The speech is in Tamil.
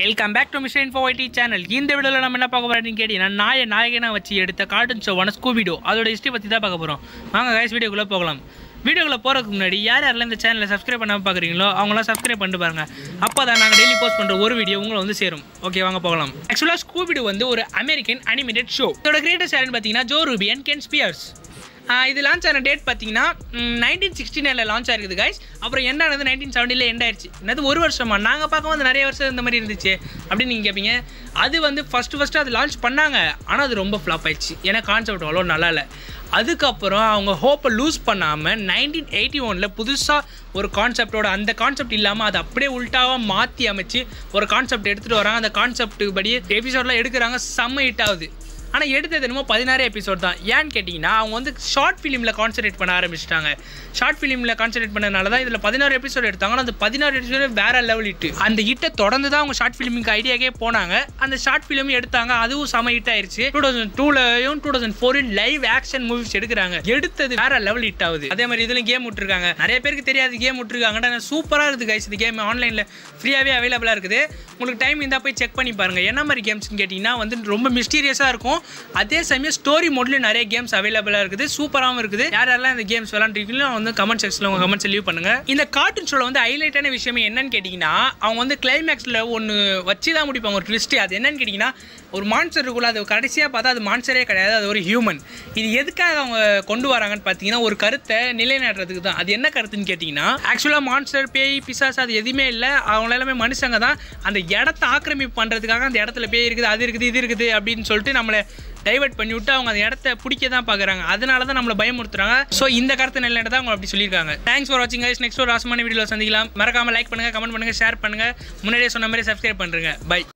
welcome back to mission for IT channel இந்த வீடியோவில் நம்ம என்ன பார்க்க போறோம்னு கேட்டீங்கன்னா நாயை நாயகனா வச்சு எடுத்த கார்ட்டூன் ஷோவான ஸ்கூபிடோ அதோட ஹிஸ்ட்ரி பற்றி தான் பார்க்க போகிறோம் வாங்க கைஸ் வீடியோக்குள்ளே போகலாம் வீடியோக்குள்ளே போகிறதுக்கு முன்னாடி யார் யாரெல்லாம் இந்த சேனலை சப்ஸ்கிரைப் பண்ணாமல் பார்க்குறீங்களோ அவங்களாம் சப்ஸ்கிரைப் பண்ணிட்டு பாருங்க அப்போ தான் நாங்கள் டெய்லி போஸ்ட் பண்ணுற ஒரு வீடியோ உங்களை வந்து சேரும் ஓகே வாங்க போகலாம் ஆக்சுவலாக ஸ்கூபிடோ வந்து ஒரு அமெரிக்கன் அனிமேட்டட் ஷோ இதோட கிரியேட்டர்ஸ் யாருன்னு பார்த்தீங்கன்னா Joe Ruby and Ken Spears ah இது லான்ச் ஆன டேட் பார்த்தீங்கன்னா நைன்டீன் சிக்ஸ்டி நைனில் லான்ச் ஆயிருக்குது கைஸ் அப்புறம் என்ன ஆனது நைன்டீன் செவன்ட்டியில் எண்ட் ஆயிடுச்சு என்னது ஒரு வருஷமா நாங்கள் பார்க்கும்போது நிறைய வருஷம் இந்த மாதிரி இருந்துச்சு அப்படின்னு நீங்கள் கேட்பீங்க அது வந்து ஃபஸ்ட்டு ஃபஸ்ட்டு அது லான்ச் பண்ணாங்க ஆனால் அது ரொம்ப ஃப்ளாப் ஆயிடுச்சு ஏன்னா கான்செப்ட் அவ்வளோ நல்லா இல்லை அதுக்கப்புறம் அவங்க ஹோப்பை லூஸ் பண்ணாமல் நைன்டீன் எயிட்டி ஒனில் புதுசாக ஒரு கான்செப்டோட அந்த கான்செப்ட் இல்லாமல் அதை அப்படியே உல்ட்டாவாக மாற்றி அமைச்சு ஒரு கான்செப்ட் எடுத்துகிட்டு வராங்க அந்த கான்செப்ட் படி எபிசோட்லாம் எடுக்கிறாங்க செம்ம ஹிட் ஆகுது ஆனால் எடுத்தது என்னமோ பதினாறு எபிசோட் தான் ஏன்னு கேட்டிங்கன்னா அவங்க வந்து ஷார்ட் ஃபிலிமில் கான்சன்ட்ரேட் பண்ண ஆரம்பிச்சிட்டாங்க ஷார்ட் ஃபிலிமில் கான்சன்ட்ரேட் பண்ணனால தான் இதில் பதினாறு எபிசோட் எடுத்தாங்க ஆனால் அந்த பதினாறு எபிசோடு வேற லெவல் இட்டு அந்த ஹிட்டை தொடர்ந்து தான் அவங்க ஷார்ட் ஃபிலிமுக்கு ஐடியாக்கே போனாங்க அந்த ஷார்ட் ஃபிலிம் எடுத்தாங்க அதுவும் செம ஹிட் ஆயிருச்சு டூ தௌசண்ட் டூலையும் டூ தௌசண்ட் ஃபோரில் லைவ் ஆக்ஷன் மூவிஸ் எடுக்கிறாங்க எடுத்தது வேற லெவல் ஹிட் ஆகுது அதே மாதிரி இதுல கேம் விட்டுருக்காங்க நிறைய பேருக்கு தெரியாது கேம் விட்டுருக்காங்க சூப்பராக இருக்குது கைஸ் இந்த கேம் ஆன்லைனில் ஃப்ரீயாகவே அவைலபிளாக இருக்குது உங்களுக்கு டைம் இருந்தால் போய் செக் பண்ணி பாருங்க என்ன மாதிரி கேம்ஸ்னு கேட்டிங்கன்னா வந்து ரொம்ப மிஸ்டீரியஸாக இருக்கும் அதே சமயம் ஸ்டோரி மோட்லேயும் நிறைய கேம்ஸ் அவைலபிளாக இருக்குது சூப்பராகவும் இருக்குது யார் யாரெல்லாம் இந்த கேம்ஸ் விளாண்டுருக்கீங்களோ வந்து கமெண்ட் செக்ஷனில் உங்கள் கமெண்ட்ஸ் லீவ் பண்ணுங்க இந்த கார்ட்டூன் ஷோவில் வந்து ஹைலைட்டான விஷயம் என்னன்னு கேட்டிங்கன்னா அவங்க வந்து கிளைமேக்ஸில் ஒன்று வச்சு தான் முடிப்பாங்க ஒரு ட்விஸ்ட்டு அது என்னன்னு கேட்டிங்கன்னா ஒரு மான்சர் இருக்குள்ள அது கடைசியாக பார்த்தா அது மான்சரே கிடையாது அது ஒரு ஹியூமன் இது எதுக்காக அவங்க கொண்டு வராங்கன்னு பார்த்தீங்கன்னா ஒரு கருத்தை நிலைநாட்டுறதுக்கு தான் அது என்ன கருத்துன்னு கேட்டிங்கன்னா ஆக்சுவலாக மான்ஸ்டர் பேய் பிசாஸ் அது எதுவுமே இல்லை அவங்க எல்லாமே மனுஷங்க தான் அந்த இடத்த ஆக்கிரமிப்பு பண்ணுறதுக்காக அந்த இடத்துல பேய் இருக்குது அது இருக்குது இது இருக்குது அப்படின்னு சொல்லிட்டு நம்மளை டைவர்ட் பண்ணி விட்டு அவங்க அந்த இடத்த பிடிக்க தான் பார்க்குறாங்க அதனால தான் நம்மளை பயமுறுத்துறாங்க ஸோ இந்த கருத்து நிலையில தான் அவங்க அப்படி சொல்லியிருக்காங்க தேங்க்ஸ் ஃபார் வாட்சிங் கைஸ் நெக்ஸ்ட் ஒரு ராசமான வீடியோவில் சந்திக்கலாம் மறக்காம லைக் பண்ணுங்க கமெண்ட் பண்ணுங்க ஷேர் பண்ணுங்க முன்னாடியே சொன்ன மாதிரி சப்ஸ்கிரைப் பண்ணுங்க பை